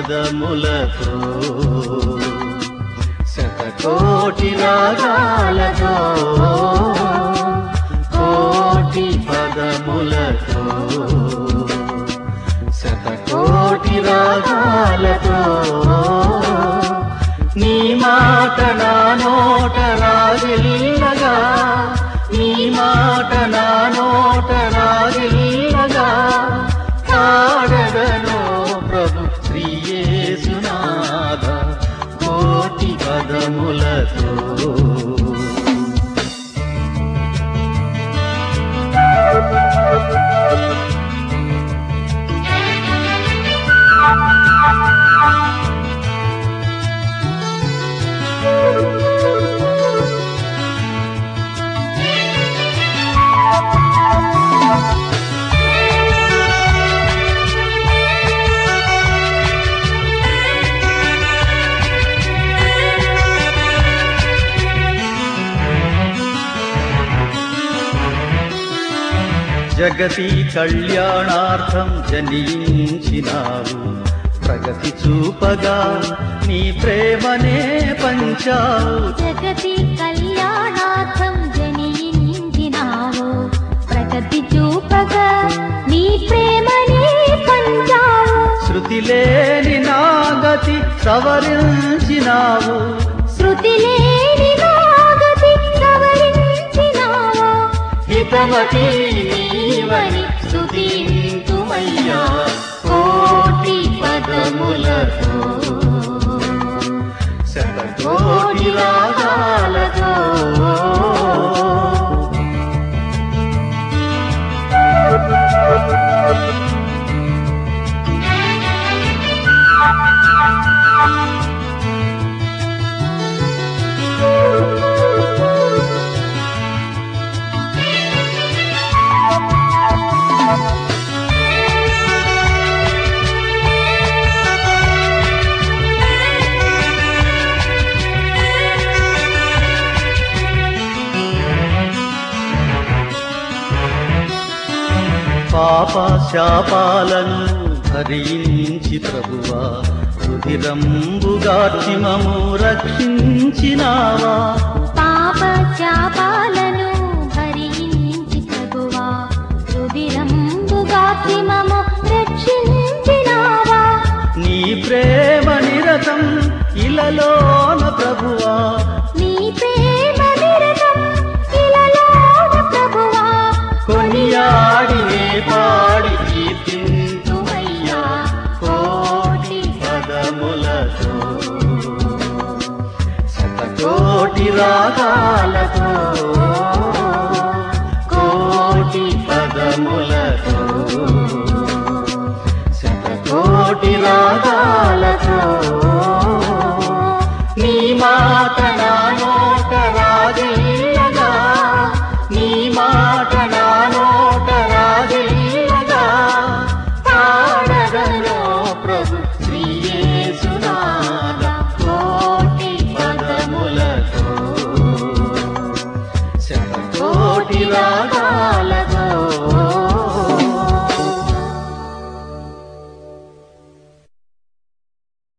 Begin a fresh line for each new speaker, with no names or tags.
పదములతో శతకోటి రాగాలతో కోటి పదములతో శతకోటి రాగాలతో నీ మాట నా నోట రాగిల్లగా నీ మాట నా నోట రాగిల్లగా పాడగను ప్రభు శ్రీయేసునాథ కోటి పదములతో జగతి కళ్యాణార్థం జనించినావు ప్రగతి చూపగా నీ ప్రేమనే పంచావు
జగతి కళ్యాణార్థం జనించినావు ప్రగతి చూపగా నీ ప్రేమనే పంచావు
శృతి లేని నాగతి సవరించినావు
శృతి లేని నాగతి సవరించినావు
హితమతి నీవని స్తుతింతుమయ్యా కోటి పదములతో శతకోటి రాగాలతో పాప శాపాలను భరించి ప్రభువా రుధిరంబుగార్చి మము రక్షించినావా
పాప శాపాలను భరించి ప్రభువా రుదిరంబుగా మము రక్షించినావా
నీ ప్రేమ నిరతం ఇలలోన ప్రభువా
నీ ప్రేమ నిరతం ఇలలోన ప్రభువా
కొనియాడినే పాడి కీర్తింతుమయ్యా కోటి పదములతో శతకోటి రాగాలతో కోటి పదములతో